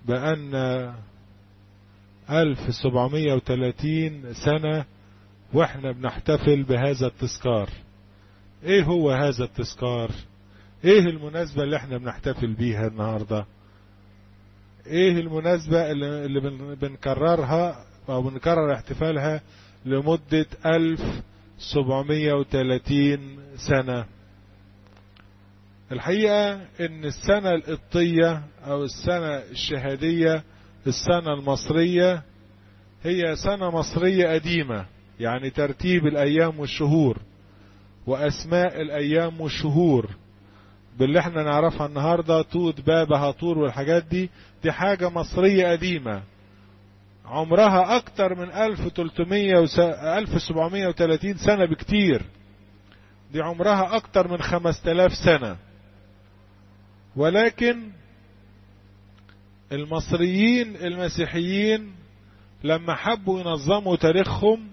بقالنا 1730 سنة واحنا بنحتفل بهذا التذكار ايه هو هذا التذكار ايه المناسبة اللي احنا بنحتفل بيها النهاردة ايه المناسبة اللي بنكررها او بنكرر احتفالها لمدة 1730 سنة الحقيقة ان السنة القبطية او السنة الشهادية السنة المصرية هي سنة مصرية قديمة يعني ترتيب الايام والشهور واسماء الايام والشهور باللي احنا نعرفها النهاردة توت بابا هطور والحاجات دي دي حاجة مصرية قديمة عمرها اكتر من 1300 و 1730 سنة بكتير دي عمرها اكتر من 5000 سنة ولكن المصريين المسيحيين لما حبوا ينظموا تاريخهم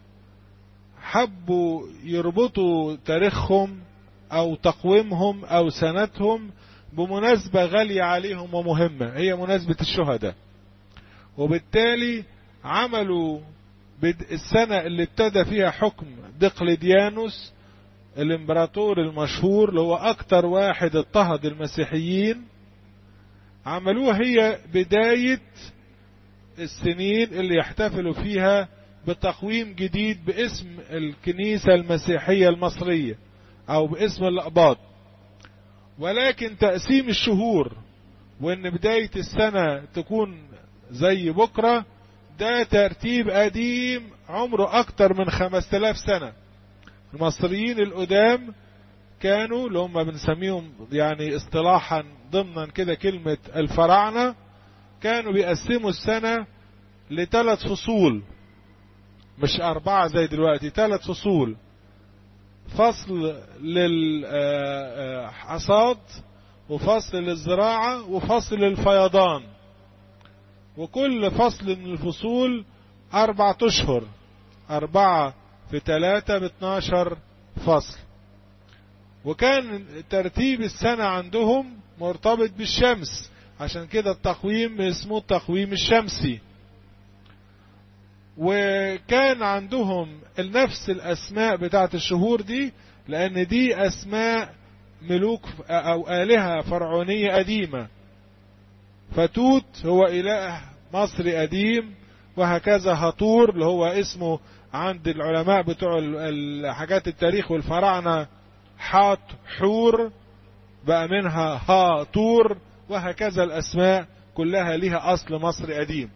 حبوا يربطوا تاريخهم او تقويمهم او سنتهم بمناسبة غالية عليهم ومهمة هي مناسبة الشهداء وبالتالي عملوا السنة اللي ابتدى فيها حكم دقلديانوس الامبراطور المشهور اللي هو اكتر واحد اضطهد المسيحيين عملوها هي بداية السنين اللي يحتفلوا فيها بتقويم جديد باسم الكنيسة المسيحية المصرية او باسم الأقباط ولكن تقسيم الشهور وان بداية السنة تكون زي بكرة ده ترتيب قديم عمره اكتر من خمس تلاف سنة المصريين القدام كانوا اللي هم بنسميهم يعني اصطلاحا ضمنا كده كلمة الفراعنة كانوا بيقسموا السنة لثلاث فصول مش أربعة زي دلوقتي ثلاث فصول فصل للحصاد وفصل للزراعة وفصل للفيضان وكل فصل من الفصول أربعة أشهر أربعة في ثلاثة باتناشر فصل وكان ترتيب السنة عندهم مرتبط بالشمس عشان كده التقويم اسمه التقويم الشمسي وكان عندهم نفس الأسماء بتاعت الشهور دي لأن دي أسماء ملوك أو آلهة فرعونية قديمة فتوت هو إله مصري قديم وهكذا هطور اللي هو اسمه عند العلماء بتوع الحاجات التاريخ والفراعنة حاط حور بقى منها هاطور وهكذا الأسماء كلها لها أصل مصري قديم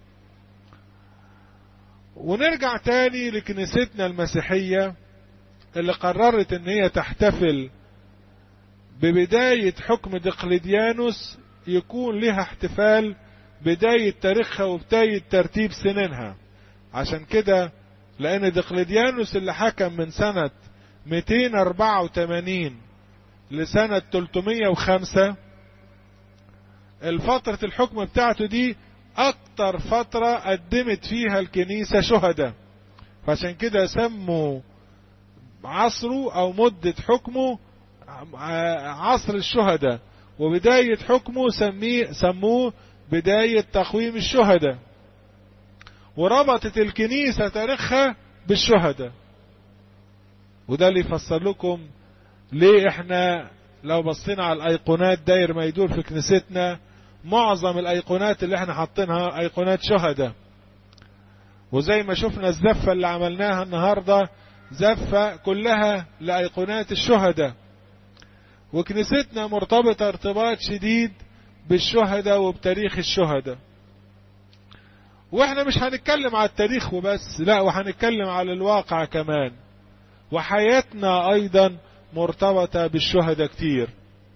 ونرجع تاني لكنيستنا المسيحية اللي قررت ان هي تحتفل ببداية حكم دقلديانوس يكون لها احتفال بداية تاريخها وبداية ترتيب سنينها عشان كده لان دقلديانوس اللي حكم من سنة 284 لسنة 305 الفترة الحكم بتاعته دي اكتر فترة قدمت فيها الكنيسة شهداء فعشان كده سموا عصره او مدة حكمه عصر الشهداء وبداية حكمه سميه سموه بداية تقويم الشهداء وربطت الكنيسة تاريخها بالشهداء وده اللي يفسر لكم ليه احنا لو بصينا على الايقونات داير ما يدور في كنيستنا معظم الايقونات اللي احنا حاطينها ايقونات شهداء وزي ما شفنا الزفة اللي عملناها النهاردة زفة كلها لايقونات الشهداء وكنيستنا مرتبطة ارتباط شديد بالشهداء وبتاريخ الشهداء واحنا مش هنتكلم على التاريخ وبس لا وهنتكلم على الواقع كمان وحياتنا ايضا مرتبطة بالشهداء كتير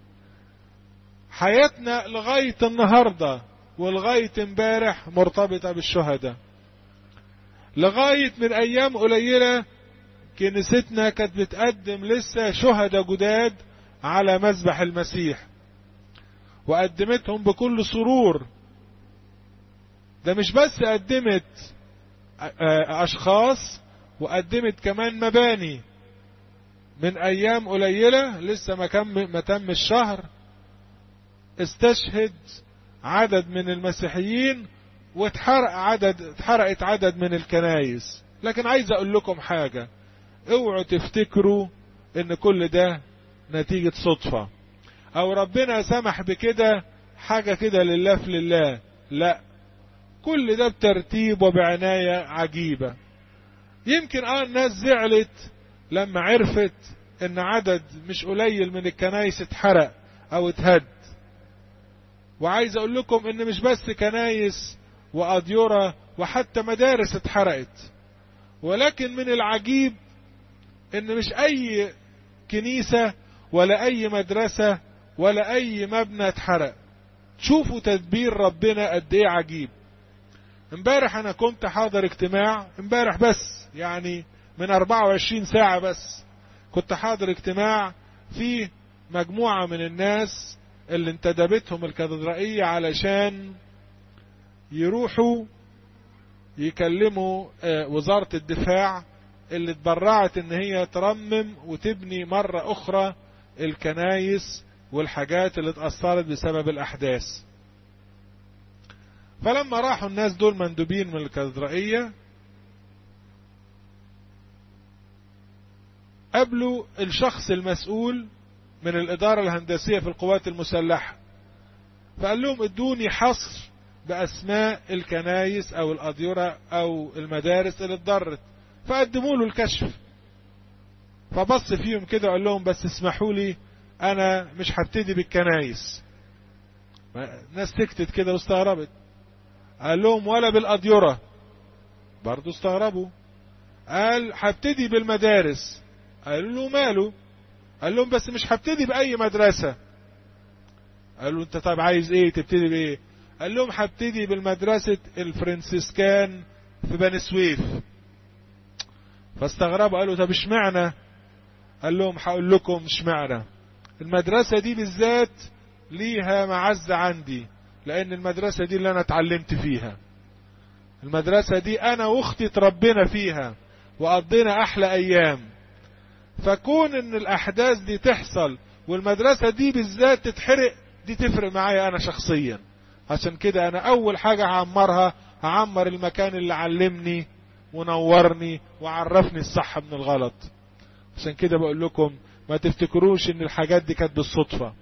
حياتنا لغاية النهاردة ولغاية امبارح مرتبطة بالشهداء لغاية من ايام قليلة كنيستنا كانت بتقدم لسه شهداء جداد على مذبح المسيح وقدمتهم بكل سرور ده مش بس قدمت اشخاص وقدمت كمان مباني من ايام قليلة لسه ما كم ما تم الشهر استشهد عدد من المسيحيين واتحرق عدد اتحرقت عدد من الكنايس لكن عايز اقول لكم حاجة اوعوا تفتكروا ان كل ده نتيجة صدفة او ربنا سمح بكده حاجة كده لله في لله لا كل ده بترتيب وبعناية عجيبة يمكن اه الناس زعلت لما عرفت ان عدد مش قليل من الكنايس اتحرق او اتهد وعايز اقول لكم ان مش بس كنايس واديرة وحتى مدارس اتحرقت ولكن من العجيب ان مش اي كنيسة ولا اي مدرسة ولا اي مبنى اتحرق شوفوا تدبير ربنا قد ايه عجيب امبارح انا كنت حاضر اجتماع امبارح بس يعني من 24 ساعة بس كنت حاضر اجتماع في مجموعة من الناس اللي انتدبتهم الكاتدرائية علشان يروحوا يكلموا وزارة الدفاع اللي اتبرعت ان هي ترمم وتبني مرة اخرى الكنايس والحاجات اللي اتأثرت بسبب الاحداث فلما راحوا الناس دول مندوبين من الكاتدرائية قابلوا الشخص المسؤول من الإدارة الهندسية في القوات المسلحة فقال لهم ادوني حصر بأسماء الكنايس أو الأديرة أو المدارس اللي اتضرت فقدموا له الكشف فبص فيهم كده وقال لهم بس اسمحوا لي أنا مش هبتدي بالكنايس الناس سكتت كده واستغربت قال لهم ولا بالأديرة برضو استغربوا قال هبتدي بالمدارس قالوا له ماله قال لهم بس مش هبتدي بأي مدرسة قالوا انت طيب عايز ايه تبتدي بايه قال لهم هبتدي بالمدرسة الفرنسيسكان في بني سويف فاستغربوا قالوا طب اشمعنى قال لهم هقول لكم اشمعنى المدرسة دي بالذات ليها معزة عندي لان المدرسة دي اللي انا اتعلمت فيها المدرسة دي انا واختي تربينا فيها وقضينا احلى ايام فكون ان الاحداث دي تحصل والمدرسة دي بالذات تتحرق دي تفرق معايا انا شخصيا عشان كده انا اول حاجة هعمرها هعمر المكان اللي علمني ونورني وعرفني الصح من الغلط عشان كده بقول لكم ما تفتكروش ان الحاجات دي كانت بالصدفة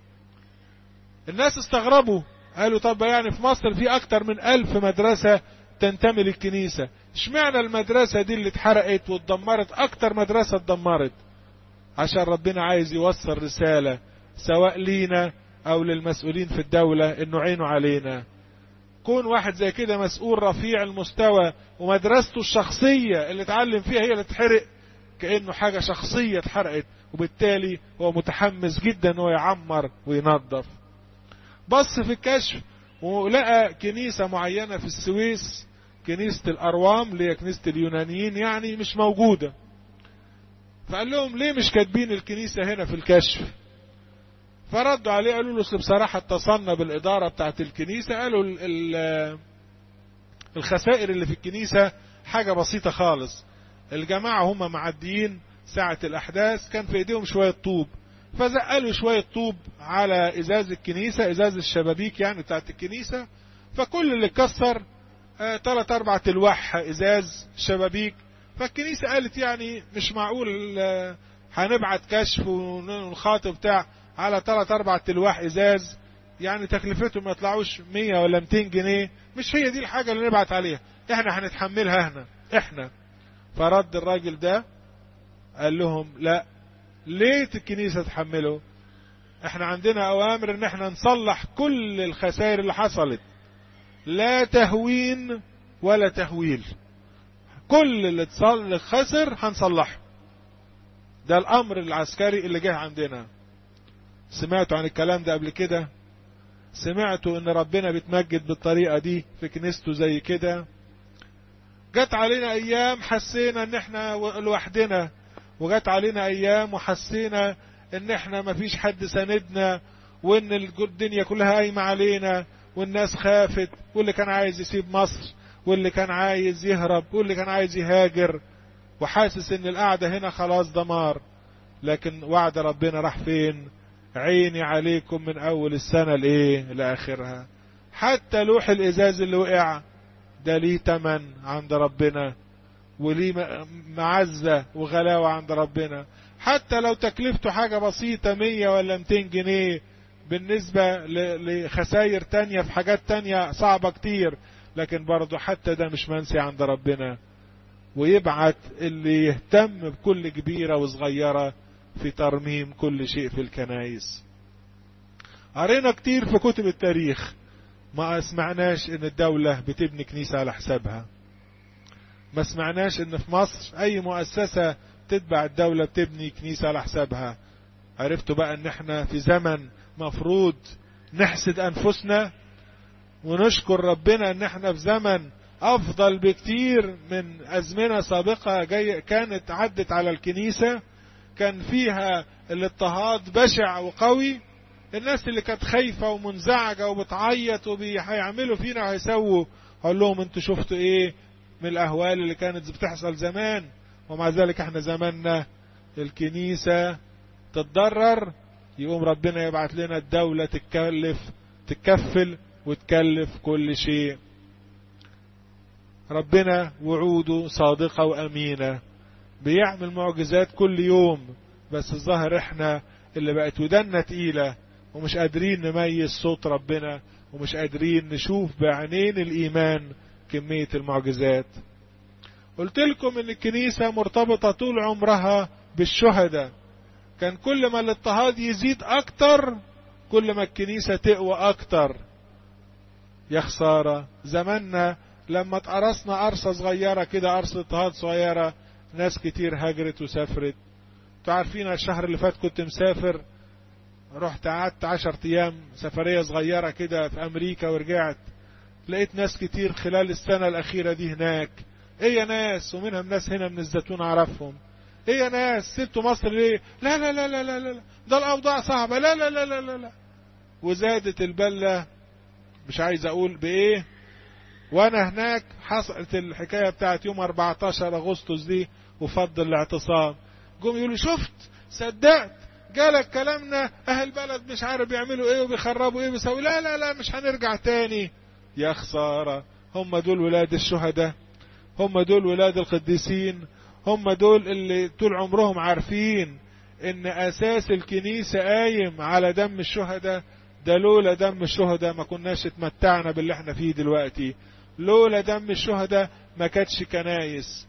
الناس استغربوا قالوا طب يعني في مصر في اكتر من الف مدرسة تنتمي للكنيسة اشمعنى المدرسة دي اللي اتحرقت واتدمرت اكتر مدرسة اتدمرت عشان ربنا عايز يوصل رسالة سواء لينا او للمسؤولين في الدولة انه عينه علينا كون واحد زي كده مسؤول رفيع المستوى ومدرسته الشخصية اللي اتعلم فيها هي اللي تحرق كأنه حاجة شخصية اتحرقت وبالتالي هو متحمس جدا انه يعمر وينظف بص في الكشف ولقى كنيسة معينة في السويس كنيسة الأروام اللي هي كنيسة اليونانيين يعني مش موجودة فقال لهم ليه مش كاتبين الكنيسة هنا في الكشف فردوا عليه قالوا له بصراحة اتصلنا بالإدارة بتاعت الكنيسة قالوا ال ال الخسائر اللي في الكنيسة حاجة بسيطة خالص الجماعة هم معديين ساعة الأحداث كان في إيديهم شوية طوب فزقلوا شوية طوب على إزاز الكنيسة إزاز الشبابيك يعني بتاعت الكنيسة فكل اللي اتكسر آه تلات أربع تلواح إزاز شبابيك فالكنيسة قالت يعني مش معقول آه هنبعت كشف ونخاطب بتاع على تلات أربع تلواح إزاز يعني تكلفتهم ما يطلعوش 100 ولا 200 جنيه مش هي دي الحاجة اللي نبعت عليها احنا هنتحملها هنا احنا فرد الراجل ده قال لهم لا ليه الكنيسة تحمله احنا عندنا اوامر ان احنا نصلح كل الخسائر اللي حصلت لا تهوين ولا تهويل كل اللي اتصل خسر هنصلحه ده الامر العسكري اللي جه عندنا سمعتوا عن الكلام ده قبل كده سمعتوا ان ربنا بيتمجد بالطريقة دي في كنيسته زي كده جت علينا ايام حسينا ان احنا لوحدنا وجت علينا ايام وحسينا ان احنا مفيش حد ساندنا وان الدنيا كلها قايمة علينا والناس خافت واللي كان عايز يسيب مصر واللي كان عايز يهرب واللي كان عايز يهاجر وحاسس ان القعدة هنا خلاص دمار لكن وعد ربنا راح فين عيني عليكم من اول السنة لايه لاخرها حتى لوح الازاز اللي وقع ده ليه تمن عند ربنا وليه معزة وغلاوة عند ربنا حتى لو تكلفته حاجة بسيطة مية ولا متين جنيه بالنسبة لخسائر تانية في حاجات تانية صعبة كتير لكن برضه حتى ده مش منسي عند ربنا ويبعت اللي يهتم بكل كبيرة وصغيرة في ترميم كل شيء في الكنايس قرينا كتير في كتب التاريخ ما سمعناش ان الدولة بتبني كنيسة على حسابها ما سمعناش ان في مصر اي مؤسسة تتبع الدولة بتبني كنيسة على حسابها عرفتوا بقى ان احنا في زمن مفروض نحسد انفسنا ونشكر ربنا ان احنا في زمن افضل بكتير من ازمنة سابقة جاي كانت عدت على الكنيسة كان فيها الاضطهاد بشع وقوي الناس اللي كانت خايفة ومنزعجة وبتعيط وبيعملوا فينا وهيسووا اقول لهم انتوا شفتوا ايه من الاهوال اللي كانت بتحصل زمان ومع ذلك احنا زماننا الكنيسة تتضرر يقوم ربنا يبعت لنا الدولة تتكلف تكفل وتكلف كل شيء ربنا وعوده صادقة وأمينة بيعمل معجزات كل يوم بس الظاهر احنا اللي بقت ودنا تقيلة ومش قادرين نميز صوت ربنا ومش قادرين نشوف بعينين الإيمان كمية المعجزات قلت لكم ان الكنيسة مرتبطة طول عمرها بالشهداء كان كل ما الاضطهاد يزيد اكتر كل ما الكنيسة تقوى اكتر يا خسارة زماننا لما اتقرصنا قرصة صغيرة كده قرصة اضطهاد صغيرة ناس كتير هاجرت وسافرت انتوا عارفين الشهر اللي فات كنت مسافر رحت قعدت عشر ايام سفرية صغيرة كده في امريكا ورجعت لقيت ناس كتير خلال السنة الاخيرة دي هناك ايه يا ناس ومنهم ناس هنا من الزيتون اعرفهم ايه يا ناس سبتوا مصر ليه لا لا لا لا لا لا ده الاوضاع صعبة لا لا لا لا لا, لا. وزادت البلة مش عايز اقول بايه وانا هناك حصلت الحكاية بتاعت يوم 14 اغسطس دي وفضل الاعتصام جم يقولوا شفت صدقت جالك كلامنا اهل البلد مش عارف بيعملوا ايه وبيخربوا ايه بيسوي لا لا لا مش هنرجع تاني يا خسارة هم دول ولاد الشهداء هم دول ولاد القديسين هم دول اللي طول عمرهم عارفين ان اساس الكنيسة قايم على دم الشهداء ده لولا دم الشهداء ما كناش اتمتعنا باللي احنا فيه دلوقتي لولا دم الشهداء ما كانتش كنايس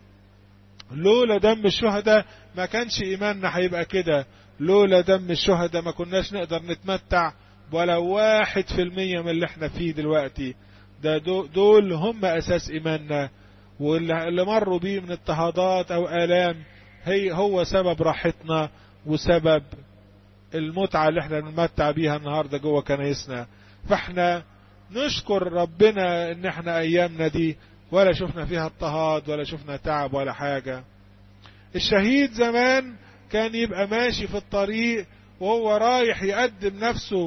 لولا دم الشهداء ما كانش ايماننا هيبقى كده لولا دم الشهداء ما كناش نقدر نتمتع ولا واحد في المية من اللي احنا فيه دلوقتي ده دول هم اساس ايماننا واللي مروا بيه من اضطهادات او الام هي هو سبب راحتنا وسبب المتعة اللي احنا بنمتع بيها النهاردة جوه كنايسنا فاحنا نشكر ربنا ان احنا ايامنا دي ولا شفنا فيها اضطهاد ولا شفنا تعب ولا حاجة الشهيد زمان كان يبقى ماشي في الطريق وهو رايح يقدم نفسه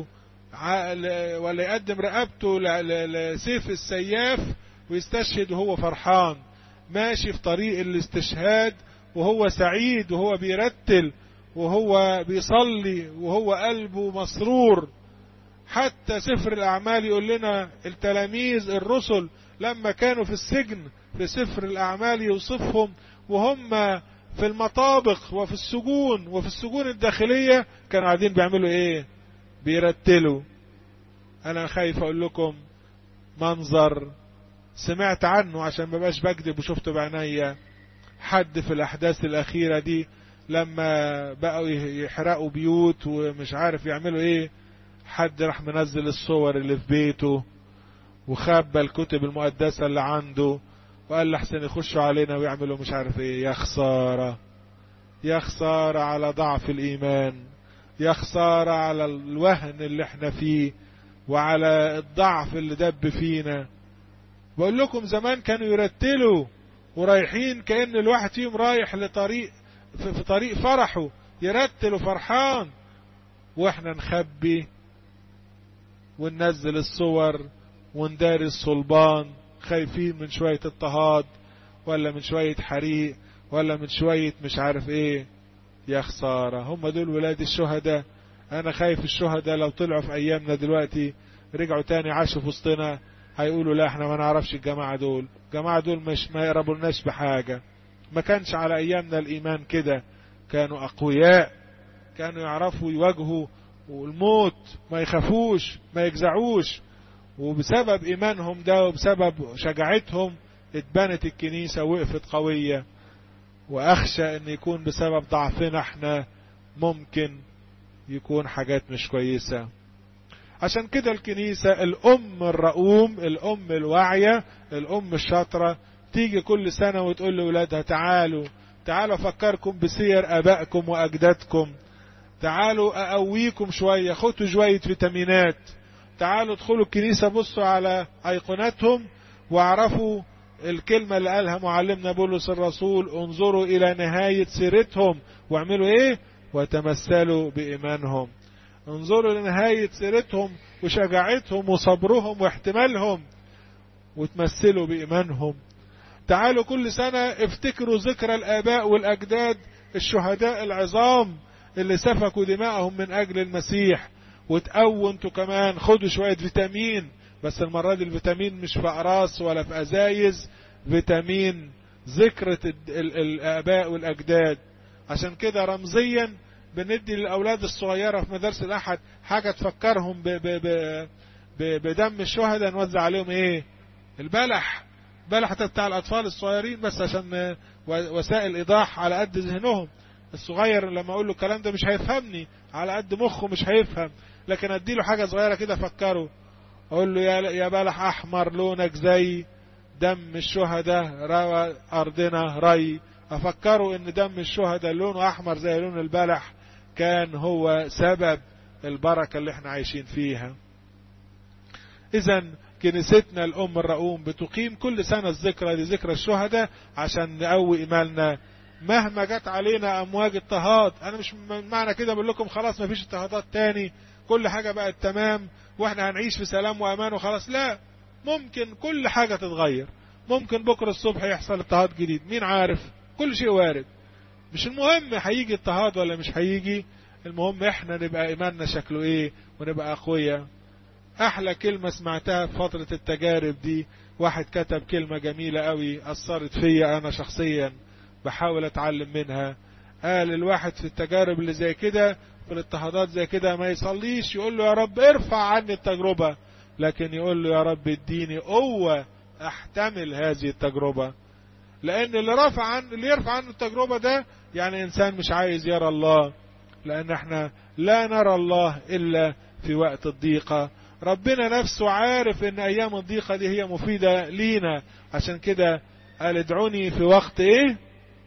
ولا يقدم رقبته لسيف السياف ويستشهد وهو فرحان ماشي في طريق الاستشهاد وهو سعيد وهو بيرتل وهو بيصلي وهو قلبه مسرور حتى سفر الأعمال يقول لنا التلاميذ الرسل لما كانوا في السجن في سفر الأعمال يوصفهم وهم في المطابق وفي السجون وفي السجون الداخلية كانوا قاعدين بيعملوا ايه بيرتلوا انا خايف اقول لكم منظر سمعت عنه عشان ما بقاش بكذب وشفته بعينيا حد في الاحداث الاخيرة دي لما بقوا يحرقوا بيوت ومش عارف يعملوا ايه حد راح منزل الصور اللي في بيته وخبى الكتب المقدسة اللي عنده وقال لحسن يخشوا علينا ويعملوا مش عارف ايه يا خسارة يا خسارة على ضعف الايمان يا خسارة على الوهن اللي احنا فيه وعلى الضعف اللي دب فينا بقول لكم زمان كانوا يرتلوا ورايحين كأن الواحد فيهم رايح لطريق في طريق فرحه يرتل وفرحان واحنا نخبي وننزل الصور ونداري الصلبان خايفين من شوية اضطهاد ولا من شوية حريق ولا من شوية مش عارف ايه يا خسارة هم دول ولاد الشهداء انا خايف الشهداء لو طلعوا في ايامنا دلوقتي رجعوا تاني عاشوا في وسطنا هيقولوا لا احنا ما نعرفش الجماعة دول الجماعة دول مش ما يقربولناش بحاجة ما كانش على ايامنا الايمان كده كانوا اقوياء كانوا يعرفوا يواجهوا والموت ما يخافوش ما يجزعوش وبسبب ايمانهم ده وبسبب شجاعتهم اتبنت الكنيسة وقفت قوية واخشى ان يكون بسبب ضعفنا احنا ممكن يكون حاجات مش كويسة عشان كده الكنيسة الام الرؤوم الام الواعية الام الشاطرة تيجي كل سنة وتقول لأولادها تعالوا تعالوا أفكركم بسير أبائكم وأجدادكم تعالوا أقويكم شوية خدوا شوية فيتامينات تعالوا ادخلوا الكنيسة بصوا على أيقوناتهم واعرفوا الكلمة اللي قالها معلمنا بولس الرسول انظروا إلى نهاية سيرتهم واعملوا إيه وتمثلوا بإيمانهم انظروا لنهاية سيرتهم وشجاعتهم وصبرهم واحتمالهم وتمثلوا بإيمانهم تعالوا كل سنة افتكروا ذكرى الآباء والأجداد الشهداء العظام اللي سفكوا دماءهم من أجل المسيح وتقووا انتوا كمان خدوا شوية فيتامين بس المرة دي الفيتامين مش في أقراص ولا في أزايز فيتامين ذكرة الآباء والأجداد عشان كده رمزيا بندي للأولاد الصغيرة في مدارس الأحد حاجة تفكرهم ب ب ب بدم الشهداء نوزع عليهم ايه البلح بلح بتاع الأطفال الصغيرين بس عشان وسائل إيضاح على قد ذهنهم الصغير لما أقول له الكلام ده مش هيفهمني على قد مخه مش هيفهم لكن أديله حاجة صغيرة كده فكره أقول له يا, يا بلح أحمر لونك زي دم الشهداء روى أرضنا ري أفكره إن دم الشهداء لونه أحمر زي لون البلح كان هو سبب البركة اللي احنا عايشين فيها إذا كنيستنا الأم الرؤوم بتقيم كل سنة الذكرى لذكرى الشهداء عشان نقوي إيماننا مهما جت علينا أمواج اضطهاد أنا مش معنى كده بقول لكم خلاص مفيش اضطهادات تاني كل حاجة بقت تمام واحنا هنعيش في سلام وأمان وخلاص لا ممكن كل حاجة تتغير ممكن بكرة الصبح يحصل اضطهاد جديد مين عارف كل شيء وارد مش المهم هيجي اضطهاد ولا مش هيجي المهم احنا نبقى ايماننا شكله ايه ونبقى اقوياء احلى كلمة سمعتها في فترة التجارب دي واحد كتب كلمة جميلة قوي اثرت فيا انا شخصيا بحاول اتعلم منها قال الواحد في التجارب اللي زي كده في الاضطهادات زي كده ما يصليش يقول له يا رب ارفع عني التجربة لكن يقول له يا رب اديني قوة احتمل هذه التجربة لان اللي رفع عن اللي يرفع عنه التجربة ده يعني انسان مش عايز يرى الله لان احنا لا نرى الله الا في وقت الضيقة ربنا نفسه عارف ان ايام الضيقة دي هي مفيدة لينا عشان كده قال ادعوني في وقت ايه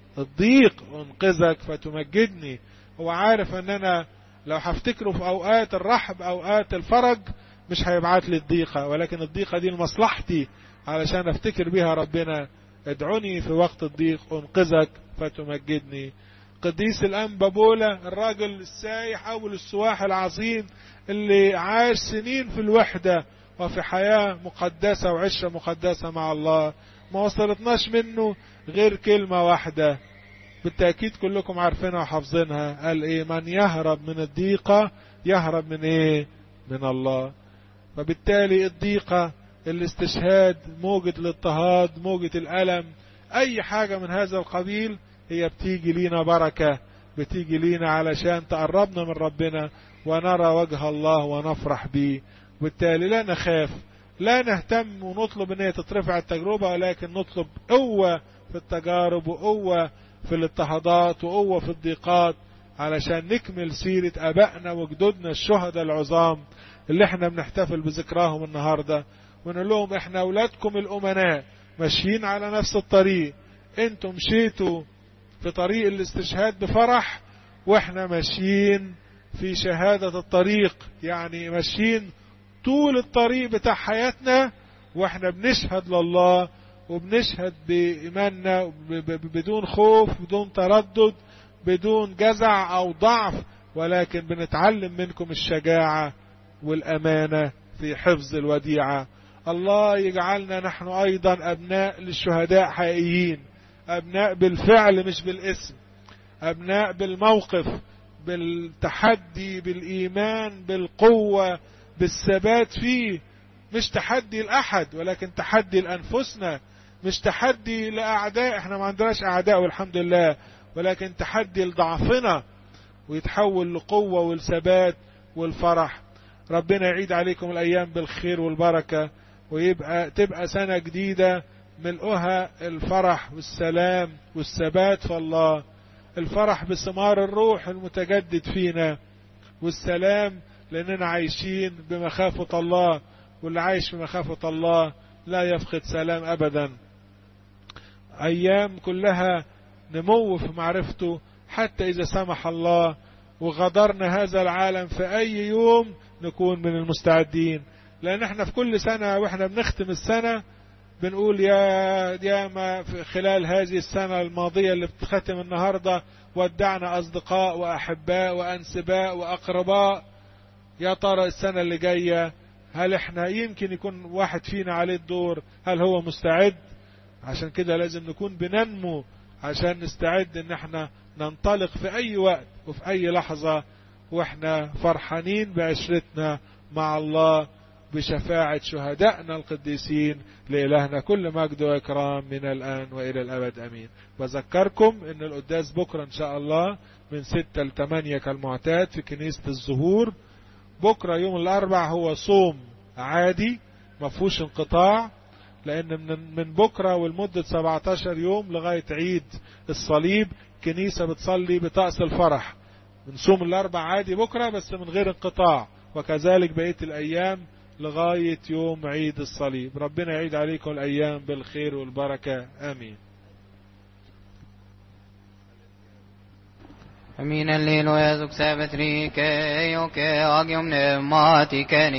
الضيق انقذك فتمجدني هو عارف ان انا لو هفتكره في اوقات الرحب اوقات الفرج مش هيبعت لي الضيقة ولكن الضيقة دي لمصلحتي علشان افتكر بيها ربنا ادعوني في وقت الضيق انقذك فتمجدني قديس الأنبا بولا الراجل السايح أول السواح العظيم اللي عاش سنين في الوحدة وفي حياة مقدسة وعشرة مقدسة مع الله ما وصلتناش منه غير كلمة واحدة بالتأكيد كلكم عارفينها وحافظينها قال ايه من يهرب من الضيقة يهرب من ايه من الله فبالتالي الضيقة الاستشهاد موجة الاضطهاد موجة الألم أي حاجة من هذا القبيل هي بتيجي لينا بركة بتيجي لينا علشان تقربنا من ربنا ونرى وجه الله ونفرح به بالتالي لا نخاف لا نهتم ونطلب ان هي تترفع التجربة ولكن نطلب قوة في التجارب وقوة في الاضطهادات وقوة في الضيقات علشان نكمل سيرة أبائنا وجدودنا الشهداء العظام اللي احنا بنحتفل بذكراهم النهاردة ونقول لهم احنا أولادكم الأمناء ماشيين على نفس الطريق انتم مشيتوا في طريق الاستشهاد بفرح واحنا ماشيين في شهادة الطريق يعني ماشيين طول الطريق بتاع حياتنا واحنا بنشهد لله وبنشهد بإيماننا بدون خوف بدون تردد بدون جزع أو ضعف ولكن بنتعلم منكم الشجاعة والأمانة في حفظ الوديعة الله يجعلنا نحن أيضا أبناء للشهداء حقيقيين أبناء بالفعل مش بالاسم أبناء بالموقف بالتحدي بالإيمان بالقوة بالثبات فيه مش تحدي لأحد ولكن تحدي لأنفسنا مش تحدي لأعداء احنا ما عندناش أعداء والحمد لله ولكن تحدي لضعفنا ويتحول لقوة والثبات والفرح ربنا يعيد عليكم الأيام بالخير والبركة ويبقى تبقى سنة جديدة ملؤها الفرح والسلام والثبات في الله الفرح بثمار الروح المتجدد فينا والسلام لأننا عايشين بمخافة الله واللي عايش بمخافة الله لا يفقد سلام أبدا أيام كلها نمو في معرفته حتى إذا سمح الله وغادرنا هذا العالم في أي يوم نكون من المستعدين لأن احنا في كل سنة واحنا بنختم السنة بنقول يا يا ما في خلال هذه السنة الماضية اللي بتختم النهاردة ودعنا أصدقاء وأحباء وأنسباء وأقرباء يا ترى السنة اللي جاية هل احنا يمكن يكون واحد فينا عليه الدور هل هو مستعد عشان كده لازم نكون بننمو عشان نستعد ان احنا ننطلق في اي وقت وفي اي لحظة واحنا فرحانين بعشرتنا مع الله بشفاعة شهدائنا القديسين لإلهنا كل مجد وإكرام من الآن وإلى الأبد أمين بذكركم أن القداس بكرة إن شاء الله من ستة لثمانية كالمعتاد في كنيسة الزهور بكرة يوم الأربع هو صوم عادي مفهوش انقطاع لأن من من بكرة ولمدة 17 يوم لغاية عيد الصليب كنيسة بتصلي بطقس الفرح بنصوم الأربع عادي بكرة بس من غير انقطاع وكذلك بقية الأيام لغاية يوم عيد الصليب ربنا يعيد عليكم الأيام بالخير والبركة آمين Min en lilo Jesu, Xavet rike, och jag om pneumatiken